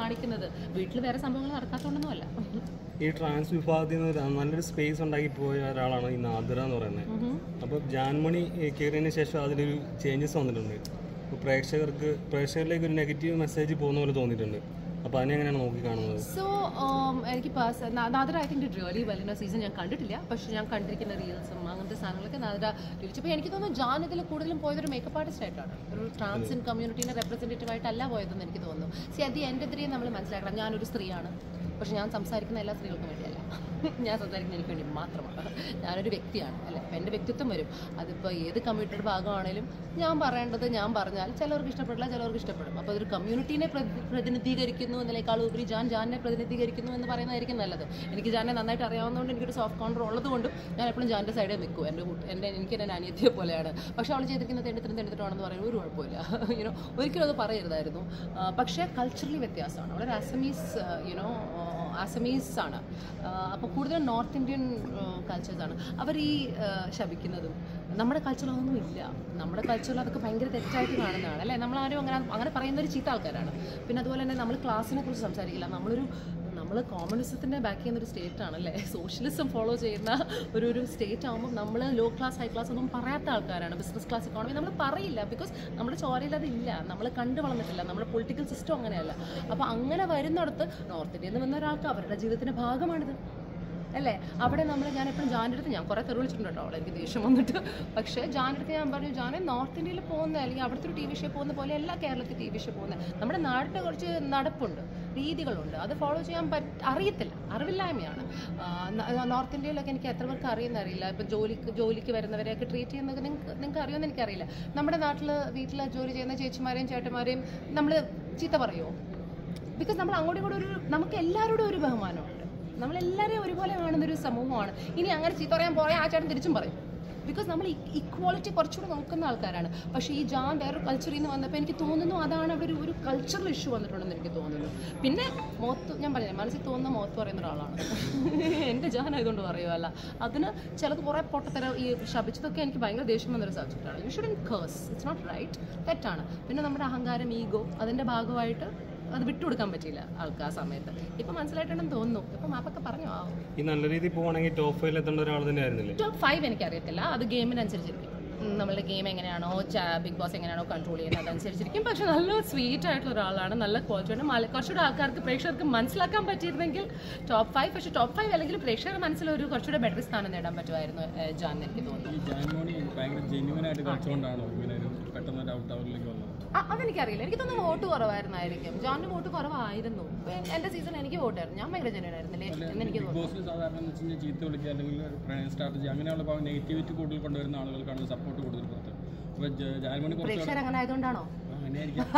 കാണിക്കുന്നത് വീട്ടിൽ വേറെ സംഭവങ്ങൾ നടക്കാത്തതുകൊണ്ടൊന്നും അല്ല ഈ ട്രാൻസ് വിഭാഗത്തിൽ നിന്ന് ഒരു നല്ലൊരു സ്പേസ് ഉണ്ടാക്കി പോയ ഒരാളാണ് ഈ നാദിറ എന്ന് പറയുന്നത് അപ്പോൾ ജാൻമണി കയറിയതിന് ശേഷം അതിലൊരു ചേഞ്ചസ് വന്നിട്ടുണ്ട് അപ്പോൾ പ്രേക്ഷകർക്ക് പ്രേക്ഷകരിലേക്ക് ഒരു നെഗറ്റീവ് മെസ്സേജ് പോകുന്ന പോലെ തോന്നിയിട്ടുണ്ട് അപ്പോൾ അതിനെ എങ്ങനെയാണ് നോക്കി കാണുന്നത് സോ എനിക്ക് പേഴ്സൺ നാദര I think it really well in season ഞാൻ കണ്ടിട്ടില്ല പക്ഷേ ഞാൻ കണ്ടിരിക്കുന്ന റീൽസും അങ്ങനത്തെ സാധനങ്ങളൊക്കെ നാദര ചോദിച്ചപ്പോൾ എനിക്ക് തോന്നുന്നു ജാൻ ഇതിൽ കൂടുതലും പോയത് ഒരു മേക്കപ്പ് ആർട്ടിസ്റ്റ് ആയിട്ടാണ് ഒരു ട്രാൻസിൻ കമ്മ്യൂണിറ്റീനെ റെപ്രസെൻറ്റേറ്റീവ് ആയിട്ടല്ല പോയതെന്ന് എനിക്ക് തോന്നുന്നു സി അത് എൻ്റെ എതിരെയും നമ്മൾ മനസ്സിലാക്കണം ഞാനൊരു സ്ത്രീയാണ് പക്ഷെ ഞാൻ സംസാരിക്കുന്ന എല്ലാ സ്ത്രീകൾക്കും വേണ്ടിയല്ല ഞാൻ സംസാരിക്കുന്ന എനിക്ക് വേണ്ടി മാത്രമാണ് ഞാനൊരു വ്യക്തിയാണ് അല്ലേ അപ്പം എൻ്റെ വ്യക്തിത്വം വരും അതിപ്പോൾ ഏത് കമ്മ്യൂണിറ്റിയുടെ ഭാഗമാണേലും ഞാൻ പറയേണ്ടത് ഞാൻ പറഞ്ഞാൽ ചിലവർക്ക് ഇഷ്ടപ്പെടില്ല ചിലവർക്ക് ഇഷ്ടപ്പെടും അപ്പോൾ അതൊരു കമ്മ്യൂണിറ്റീനെ പ്രതി- പ്രതിനിധീകരിക്കുന്നു എന്നതിനേക്കാൾ ഉപരി ജാൻ ജാനെ പ്രതിനിധീകരിക്കുന്നു എന്ന് പറയുന്നതായിരിക്കും നല്ലത് എനിക്ക് ജാനെ നന്നായിട്ട് അറിയാവുന്നതുകൊണ്ട് എനിക്കൊരു സോഫ്റ്റ് കോൺട്രോ ഉള്ളതുകൊണ്ടും ഞാൻ എപ്പോഴും ജാൻ്റെ സൈഡേ നിൽക്കും എൻ്റെ കൂട്ട് എൻ്റെ എനിക്ക് എൻ്റെ അനിയത്തിയെ പോലെയാണ് പക്ഷേ അവൾ ചെയ്തിരിക്കുന്ന തെണ്ടിത്തരം തെണ്ടിത്തരമാണെന്ന് പറയുന്നത് ഒരു കുഴപ്പമില്ല യുനോ ഒരിക്കലും അത് പറയരുതായിരുന്നു ആ, പക്ഷേ കൾച്ചറലി വ്യത്യാസമാണ് അവളൊരു അസമീസ് യുനോ അസമീസ് ആണ് അപ്പോൾ കൂടുതലും നോർത്ത് ഇന്ത്യൻ കൾച്ചേഴ്സാണ് അവർ ഈ ആ, ശപിക്കുന്നതും നമ്മുടെ കൾച്ചറിലൊന്നും ഇല്ല നമ്മുടെ കൾച്ചറിൽ അതൊക്കെ ഭയങ്കര തെറ്റായിട്ട് കാണുന്നതാണ് അല്ലേ നമ്മളാരും അങ്ങനെ അങ്ങനെ പറയുന്ന ഒരു ചീത്ത ആൾക്കാരാണ് പിന്നെ അതുപോലെ തന്നെ നമ്മൾ ക്ലാസ്സിനെ കുറിച്ച് സംസാരിക്കില്ല നമ്മളൊരു നമ്മൾ കോമ്യൂണിസത്തിൻ്റെ ബാക്ക് ചെയ്യുന്ന ഒരു സ്റ്റേറ്റ് ആണല്ലേ സോഷ്യലിസം ഫോളോ ചെയ്യുന്ന ഒരു ഒരു സ്റ്റേറ്റ് ആകുമ്പോൾ നമ്മൾ ലോ ക്ലാസ് ഹൈ ക്ലാസ് ഒന്നും പറയാത്ത ആൾക്കാരാണ് ബിസിനസ് ക്ലാസ് ഇക്കോണമി നമ്മൾ പറയില്ല ബിക്കോസ് നമ്മുടെ ചോരയിൽ അതില്ല നമ്മൾ കണ്ടു വളർന്നിട്ടില്ല നമ്മുടെ പൊളിറ്റിക്കൽ സിസ്റ്റം അങ്ങനെയല്ല അപ്പോൾ അങ്ങനെ വരുന്നിടത്ത് നോർത്ത് ഇന്ത്യയിൽ നിന്ന് വന്ന ഒരാൾക്ക് അവരുടെ ജീവിതത്തിൻ്റെ ഭാഗമാണിത് അല്ലേ അവിടെ നമ്മൾ ഞാൻ എപ്പോഴും ജാൻ്റെ അടുത്ത് ഞാൻ കുറേ തെറി വിളിച്ചിട്ടുണ്ട് കേട്ടോ അവളെ എനിക്ക് ദേഷ്യം വന്നിട്ട് പക്ഷേ ജാൻ്റെ അടുത്ത് ഞാൻ പറഞ്ഞു ജാനെ നോർത്ത് ഇന്ത്യയിൽ പോകുന്ന അല്ലെങ്കിൽ അവിടുത്തെ ഒരു ടി വി ഷോ പോകുന്ന പോലെ അല്ല കേരളത്തിൽ ടി വി ഷോ പോകുന്നത് നമ്മുടെ നാട്ടിൽ കുറച്ച് നടപ്പുണ്ട് രീതികളുണ്ട് അത് ഫോളോ ചെയ്യാൻ പറ്റ അറിയത്തില്ല അറിവില്ലായ്മയാണ് ആ, ന- നോർത്ത് ഇന്ത്യയിലൊക്കെ എനിക്ക് എത്ര പേർക്ക് അറിയുന്ന അറിയില്ല ഇപ്പം ജോലിക്ക് ജോലിക്ക് വരുന്നവരെയൊക്കെ ട്രീറ്റ് ചെയ്യുന്നത് നിങ്ങൾക്ക് നിങ്ങൾക്ക് അറിയുമെന്ന് എനിക്കറിയില്ല നമ്മുടെ നാട്ടിൽ വീട്ടിൽ ജോലി ചെയ്യുന്ന ചേച്ചിമാരെയും ചേട്ടന്മാരെയും നമ്മൾ ചീത്ത പറയുമോ ബിക്കോസ് നമ്മൾ അങ്ങോട്ടും ഇങ്ങോട്ടും ഒരു നമുക്ക് എല്ലാവരോടും ഒരു ബഹുമാനമുണ്ട് നമ്മളെല്ലാവരെയും ഒരുപോലെ കാണുന്ന ഒരു സമൂഹമാണ് ഇനി അങ്ങനെ ചീത്ത പറയാൻ പോയാൽ ആ ചേട്ടൻ തിരിച്ചും പറയും ബിക്കോസ് നമ്മൾ ഇക്വാളിറ്റി കുറച്ചുകൂടി നോക്കുന്ന ആൾക്കാരാണ് പക്ഷേ ഈ ജാൻ വേറൊരു കൾച്ചറിൽ നിന്ന് വന്നപ്പോൾ എനിക്ക് തോന്നുന്നു അതാണ് അവിടെ ഒരു ഒരു കൾച്ചറൽ ഇഷ്യൂ വന്നിട്ടുണ്ടെന്ന് എനിക്ക് തോന്നുന്നു പിന്നെ മോത്ത് ഞാൻ പറഞ്ഞില്ല മനസ്സിൽ തോന്നുന്ന മോത്ത് പറയുന്ന ഒരാളാണ് എൻ്റെ ജാൻ ആയതുകൊണ്ട് പറയുമല്ല അതിന് ചിലത് കുറേ പൊട്ടത്തരം ഈ ശപിച്ചതൊക്കെ എനിക്ക് ഭയങ്കര ദേഷ്യം വന്നൊരു സബ്ജക്റ്റാണ് you shouldn't curse it's not right തെറ്റാണ് പിന്നെ നമ്മുടെ അഹങ്കാരം ഈഗോ അതിൻ്റെ ഭാഗമായിട്ട് അത് വിട്ടുകൊടുക്കാൻ പറ്റിയില്ല ആൾക്ക് ആ സമയത്ത് ഇപ്പം മനസ്സിലായിട്ടുണ്ടെന്ന് തോന്നുന്നു ഇപ്പം മാപ്പൊക്കെ പറഞ്ഞു ആ ഈ നല്ല രീതിയിൽ പോവുകയാണെങ്കിൽ ടോപ്പ് ഫൈവിൽ എത്തേണ്ട ഒരാൾ തന്നെ ആയിരുന്നില്ലേ ടോപ്പ് ഫൈവ് എനിക്കറിയത്തില്ല അത് ഗെയിമിനനുസരിച്ചിരിക്കും ഉം, നമ്മളുടെ ഗെയിം എങ്ങനെയാണോ ബിഗ് ബോസ് എങ്ങനെയാണോ കൺട്രോൾ ചെയ്യുന്നത് അതനുസരിച്ചിരിക്കും പക്ഷെ നല്ല സ്വീറ്റ് ആയിട്ടുള്ള ഒരാളാണ് നല്ല ക്വാളിറ്റി ഉണ്ട് മല കുറച്ചുകൂടെ ആൾക്കാർക്ക് പ്രേക്ഷകർക്ക് മനസ്സിലാക്കാൻ പറ്റിയിരുന്നെങ്കിൽ ടോപ്പ് ഫൈവ് പക്ഷേ ടോപ്പ് ഫൈവ് അല്ലെങ്കിൽ പ്രേക്ഷകരുടെ മനസ്സിൽ ഒരു കുറച്ചുകൂടെ ബെറ്റർ സ്ഥാനം നേടാൻ പറ്റുമായിരുന്നു ഏഹ്, ജാൻ എന്ന് എനിക്ക് തോന്നുന്നു ഈ ജാൻമോണി ഭയങ്കര ജെന്യൂൻ ആയിട്ട് കളിച്ചുകൊണ്ടാണോ ഇങ്ങനെ ഒരു പെട്ടെന്ന് ഒരു ഔട്ട് അവറിലേക്ക് വന്നത് ആ, അതെനിക്കറിയില്ല എനിക്ക് തോന്നുന്നു വോട്ട് കുറവായിരുന്നായിരിക്കും ജോണിന് വോട്ട് കുറവായിരുന്നു ഇപ്പൊ എന്റെ സീസൺ എനിക്ക് വോട്ടായിരുന്നു ഞാൻ ഭയങ്കര ജനുവൻ ആയിരുന്നില്ലേ എന്ന് എനിക്ക് ബിഗ് ബോസിൽ സാധാരണ എന്ന് വെച്ച് കഴിഞ്ഞാൽ ചീത്ത വിളിക്കുക അല്ലെങ്കിൽ ഒരു പ്രണയ സ്ട്രാറ്റജി അങ്ങനെയുള്ള നെഗറ്റിവിറ്റി കൂടുതൽ കൊണ്ടുവരുന്ന ആളുകൾക്കാണ് സപ്പോർട്ട് കൂടുതൽ പുറത്ത് അപ്പോൾ ജാൻമോണി കുറച്ച് പ്രേക്ഷകർ അങ്ങനെ ആയതുകൊണ്ടാണോ അങ്ങനെയായിരിക്കും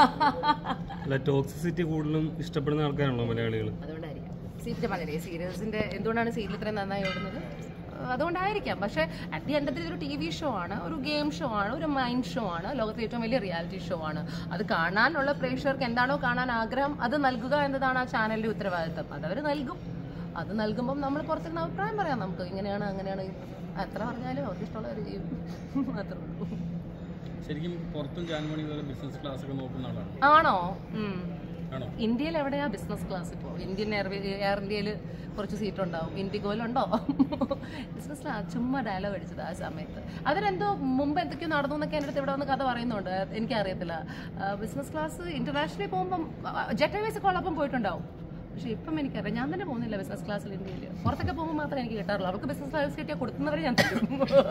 അല്ല ടോക്സിസിറ്റി കൂടുതലും ഇഷ്ടപ്പെടുന്ന ആൾക്കാരാണല്ലോ മലയാളികൾ അതുകൊണ്ടായിരിക്കും സീരിയൽ പറഞ്ഞില്ലേ സീരിയൽസിന്റെ എന്തുകൊണ്ടാണ് സീരിയൽ ഇത്രയും നന്നായി ഓടുന്നത് അതുകൊണ്ടായിരിക്കാം പക്ഷേ അറ്റ് ദി എൻഡ് ഇതൊരു ടി വി ഷോ ആണ് ഒരു ഗെയിം ഷോ ആണ് ഒരു മൈൻഡ് ഷോ ആണ് ലോകത്തിലെ ഏറ്റവും വലിയ റിയാലിറ്റി ഷോ ആണ് അത് കാണാനുള്ള പ്രേക്ഷകർക്ക് എന്താണോ കാണാൻ ആഗ്രഹം അത് നൽകുക എന്നതാണ് ആ ചാനലിന്റെ ഉത്തരവാദിത്തം അതവർ നൽകും അത് നൽകുമ്പം നമ്മൾ പുറത്തിരുന്ന് അഭിപ്രായം പറയാം നമുക്ക് ഇങ്ങനെയാണ് അങ്ങനെയാണ് എത്ര പറഞ്ഞാലും അവർക്ക് ഇഷ്ടമുള്ള ഒരു ചെയ്യും അത്രേ ഉള്ളൂ ശരിക്കും പുറത്തും ജാൻമോണി ഇതുപോലെ ബിസിനസ് ക്ലാസ് ഒക്കെ നോക്കുന്ന ആളാണ് ആണോ ഉം. ആണോ ഇന്ത്യയിൽ എവിടെയാ ബിസിനസ് ക്ലാസ് ഇപ്പോൾ ഇന്ത്യൻ എയർ എയർ ഇന്ത്യയിൽ കുറച്ച് സീറ്റ് ഉണ്ടാവും ഇൻഡിഗോയിലുണ്ടോ ബിസിനസ് ക്ലാസ് ചുമ്മാ ഡയലോഗ് അടിച്ചത് ആ സമയത്ത് അതിനെന്തോ മുമ്പ് എന്തൊക്കെയോ നടന്നു എന്നൊക്കെ എൻ്റെ അടുത്ത് ഇവിടെ വന്ന് കഥ പറയുന്നുണ്ട് എനിക്കറിയത്തില്ല ബിസിനസ് ക്ലാസ് ഇന്റർനാഷണലി പോകുമ്പം ജെറ്റ് എയർവേസ് ഒക്കെ ഉള്ളപ്പം പോയിട്ടുണ്ടാവും പക്ഷേ ഇപ്പം എനിക്കറിയാം ഞാൻ തന്നെ പോകുന്നില്ല ബിസിനസ് ക്ലാസ്സിൽ ഇന്ത്യയിൽ പുറത്തൊക്കെ പോകുമ്പോൾ മാത്രമേ എനിക്ക് കിട്ടാറുള്ളൂ അവർക്ക് ബിസിനസ് ക്ലാസ് കിട്ടിയാൽ കൊടുക്കുന്നവരെ ഞാൻ തരും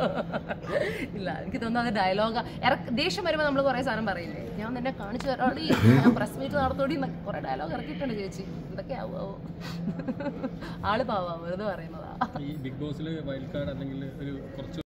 ഇല്ല എനിക്ക് തോന്നുന്നു അത് ഡയലോഗ ദേഷ്യം വരുമ്പോൾ നമ്മൾ കുറേ സാധനം പറയില്ലേ ഞാൻ നിന്നെ കാണിച്ചു തരാടി ഞാൻ പ്രസ് മീറ്റ് നടത്തോടി എന്നൊക്കെ കുറേ ഡയലോഗ് ഇറക്കിയിട്ടുണ്ട് ചേച്ചി എന്തൊക്കെയാവോ ആള് പാവാ വെറുതെ പറയുന്നതാ ഈ ബിഗ് ബോസിൽ വൈൽഡ് കാർഡ് അല്ലെങ്കിൽ ഒരു കുറച്ച്